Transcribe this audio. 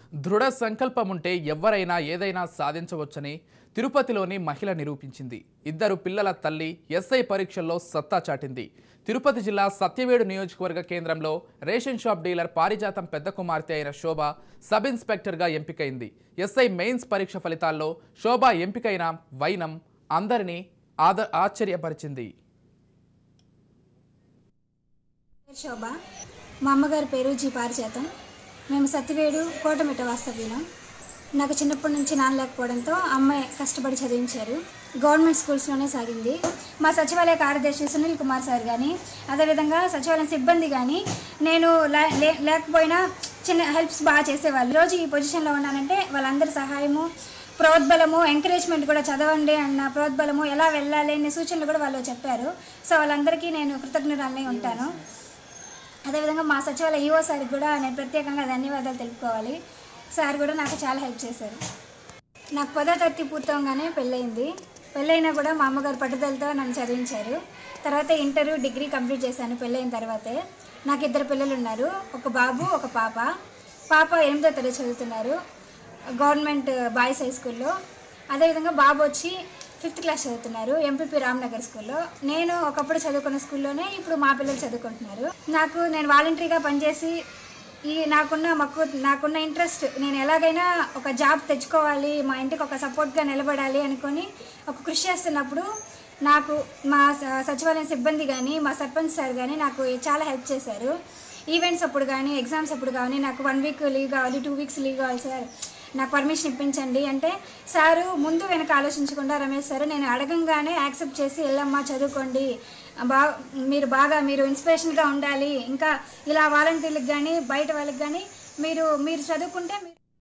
దృఢ సంకల్పం ఉంటే ఎవరైనా ఏదైనా సాధించవచ్చని తిరుపతిలోని మహిళ నిరూపించింది ఇద్దరు పిల్లల తల్లి ఎస్ఐ పరీక్షల్లో సత్తా చాటింది తిరుపతి జిల్లా సత్యవేడు నియోజకవర్గ కేంద్రంలో రేషన్ షాప్ డీలర్ పారిజాతం పెద్ద కుమార్తె అయిన శోభ సబ్ ఇన్స్పెక్టర్గా ఎంపికైంది ఎస్ఐ మెయిన్స్ పరీక్ష ఫలితాల్లో శోభ ఎంపికైన వైనం అందరినీ ఆద ఆశ్చర్యపరిచింది పేరు శోభ మా అమ్మగారి పేరు జీ పారిజాతం మేము సత్తివేడు కోటమిట్ట వాస్తవ్యులం నాకు చిన్నప్పటి నుంచి నాన్న లేకపోవడంతో అమ్మ కష్టపడి చదివించారు గవర్నమెంట్ స్కూల్స్లోనే సాగింది మా సచివాలయ కార్యదర్శి సునీల్ కుమార్ సార్ కానీ అదేవిధంగా సచివాలయం సిబ్బంది కానీ నేను లే- లే- లేకపోయినా చిన్న హెల్ప్స్ బాగా చేసేవాళ్ళు రోజు ఈ పొజిషన్లో ఉన్నానంటే వాళ్ళందరి సహాయము ప్రోద్బలము ఎంకరేజ్మెంట్ కూడా చదవండి అన్న ప్రోద్బలము ఎలా వెళ్ళాలి అనే సూచనలు కూడా వాళ్ళు చెప్పారు సో వాళ్ళందరికీ నేను కృతజ్ఞురాలై ఉంటాను అదేవిధంగా మా సచివాలయ ఈఓ సార్కి కూడా నేను ప్రత్యేకంగా ధన్యవాదాలు తెలుపుకోవాలి సార్ కూడా నాకు చాలా హెల్ప్ చేశారు నాకు పదో తరగతి పూర్తవగానే పెళ్ళయింది పెళ్ళైనా కూడా మా అమ్మగారు పట్టుదలతో నన్ను చదివించారు తర్వాత ఇంటర్ డిగ్రీ కంప్లీట్ చేశాను పెళ్ళైన తర్వాతే నాకు ఇద్దరు పిల్లలు ఉన్నారు ఒక బాబు ఒక పాప పాప ఎనిమిదో తరగతి చదువుతున్నారు గవర్నమెంట్ బాయ్స్ హై స్కూల్లో అదేవిధంగా బాబు వచ్చి ఫిఫ్త్ క్లాస్ చదువుతున్నారు ఎంపీపీ రామ్నగర్ స్కూల్లో నేను ఒకప్పుడు చదువుకున్న స్కూల్లోనే ఇప్పుడు మా పిల్లలు చదువుకుంటున్నారు నాకు నేను వాలంటరీగా పనిచేసి ఈ నాకున్న మాకు నాకున్న ఇంట్రెస్ట్ నేను ఎలాగైనా ఒక జాబ్ తెచ్చుకోవాలి మా ఇంటికి ఒక సపోర్ట్గా నిలబడాలి అనుకొని ఒక కృషి చేస్తున్నప్పుడు నాకు మా స- సచివాలయం సిబ్బంది కానీ మా సర్పంచ్ సార్ కానీ నాకు చాలా హెల్ప్ చేశారు ఈవెంట్స్ అప్పుడు కానీ ఎగ్జామ్స్ అప్పుడు కానీ నాకు వన్ వీక్ లీవ్ కావాలి టూ వీక్స్ లీవ్ కావాలి సార్ నాకు పర్మిషన్ ఇప్పించండి అంటే సారు ముందు వెనక ఆలోచించకుండా రమేష్ సార్ నేను అడగంగానే యాక్సెప్ట్ చేసి వెళ్ళమ్మా చదువుకోండి బా మీరు బాగా మీరు ఇన్స్పిరేషన్గా ఉండాలి ఇంకా ఇలా వాలంటీర్లకు కానీ బయట వాళ్ళకి కానీ మీరు మీరు చదువుకుంటే మీరు